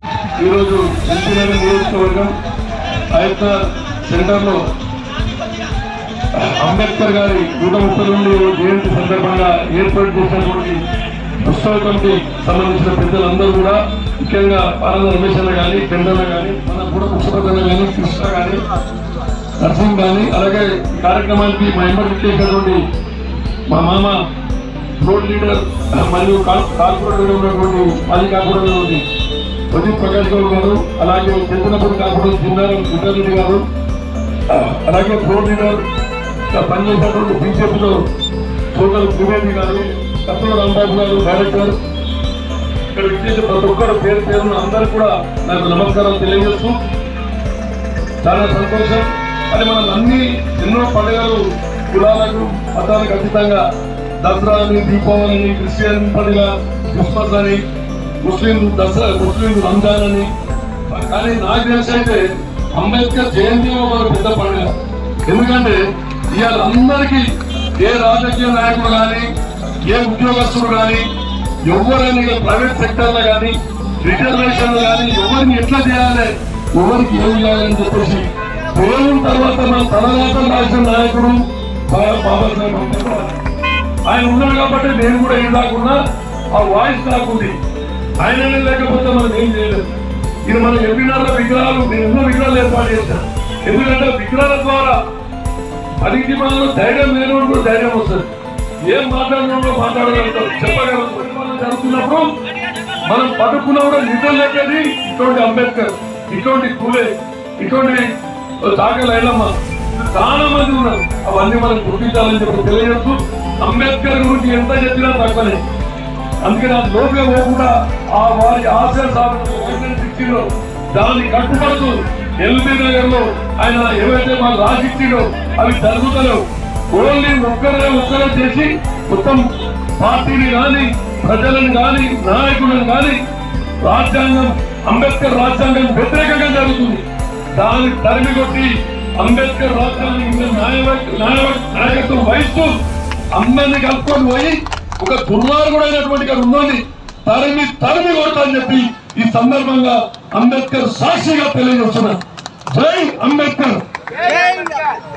ఈరోజు ఎన్టీఆర్ నియోజకవర్గం ఆ యొక్క సెంటర్లో అంబేద్కర్ గారి నూట ముప్పై రెండు జయంతి సందర్భంగా ఏర్పాటు చేసినటువంటి ఉత్సవ కమిటీ సంబంధించిన పెద్దలందరూ కూడా ముఖ్యంగా పాలన రమేష్ అన్న కానీ చంద్రన్న కానీ మన కూడా పుష్పకన్న కానీ కృష్ణ కానీ నరసింహ్ కానీ అలాగే ఈ కార్యక్రమానికి మా ఎంబడి చేసినటువంటి మా మామ రోడ్ లీడర్ మరియు కార్- కార్పొరేటర్ ఉన్నటువంటి మాజీ కార్పొరేటర్ ఉన్నటువంటి ప్రదీప్ ప్రకాష్ గౌడ్ గారు అలాగే చంద్రపూడి కార్పొరేటర్ జిందారం సుందరెడ్డి గారు అలాగే రోడ్ లీడర్ గా పనిచేసినటువంటి బీజేపీలో సోదరు త్రివేది గారు కత్తుల రాంబాబు గారు డైరెక్టర్ ఇక్కడ విచ్చేసి ప్రతి ఒక్కరు పేరు పేరున అందరూ కూడా నాకు నమస్కారం తెలియజేస్తూ చాలా సంతోషం అది మనం అన్ని ఎన్నో పండుగలు కులాలకు మతాలకు అతీతంగా దసరా అని దీపావళి అని క్రిస్టియన్ పండుగ క్రిస్మస్ అని ముస్లిం దసరా ముస్లిం రంజాన్ అని కానీ నాకు తెలిసి అయితే అంబేద్కర్ జయంతి ఒక పెద్ద పండుగ ఎందుకంటే ఇవాళ అందరికీ ఏ రాజకీయ నాయకుడు కానీ ఏ ఉద్యోగస్తుడు కానీ ఎవరైనా ఇక ప్రైవేట్ సెక్టర్ లో కానీ రిజర్వేషన్ కానీ ఎవరిని ఎట్లా చేయాలి ఎవరికి ఏం చేయాలని చెప్పేసి దేవుని తర్వాత మన తలరాతం రాసిన నాయకుడు బా- బాబాసాహెబ్ అంబేద్కర్ ఆయన ఉన్నాడు కాబట్టి నేను కూడా ఏం రాకుండా ఆ వాయిస్ నాకుంది ఆయననే లేకపోతే మనం ఏం చేయలేదు ఇది మన ఎన్నిన్నర విగ్రహాలు నేను ఎన్నో విగ్రహాలు ఏర్పాటు చేశాను ఎందుకంటే విగ్రహాల ద్వారా పనికి మనలో ధైర్యం లేనివాడు కూడా ధైర్యం వస్తుంది ఏం మాట్లాడినో మాట్లాడగలుగుతారు చెప్పగలం పరిపాలన జరుగుతున్నప్పుడు మనం పట్టుకున్న కూడా నిద్ర లేపేది ఇటువంటి అంబేద్కర్ ఇటువంటి కూలే ఇటువంటి తాకలు అయినమ్మ చాలా మంది ఉన్నారు అవన్నీ మనం గుర్తించాలని చెప్పి తెలియజేస్తూ అంబేద్కర్ గురించి ఎంత చెప్పినా తక్కువనే అందుకని అది లోపల పోకుండా ఆ వారి ఆశయ సాధన దాన్ని కట్టుబడుతూ ఎల్బీ నగర్ లో ఆయన ఏవైతే మాకు రాసిచ్చిండో అవి జరుగుతలేవు ఓన్లీ ఒక్కరే ఒక్కరే చేసి మొత్తం పార్టీని కానీ ప్రజలను కానీ నాయకులను కానీ రాజ్యాంగం అంబేద్కర్ రాజ్యాంగం వ్యతిరేకంగా జరుగుతుంది దాన్ని తరిమి కొట్టి అంబేద్కర్ రాజ్యాంగం మీద న్యాయ న్యాయ- నాయకత్వం వహిస్తూ అందరినీ కలుపుకొని పోయి ఒక దుర్మార్గుడైనటువంటి ఇక్కడ ఉన్నది తరిమి తరిమి కొడతా అని చెప్పి ఈ సందర్భంగా అంబేద్కర్ సాక్షిగా తెలియజేస్తున్నా జై అంబేద్కర్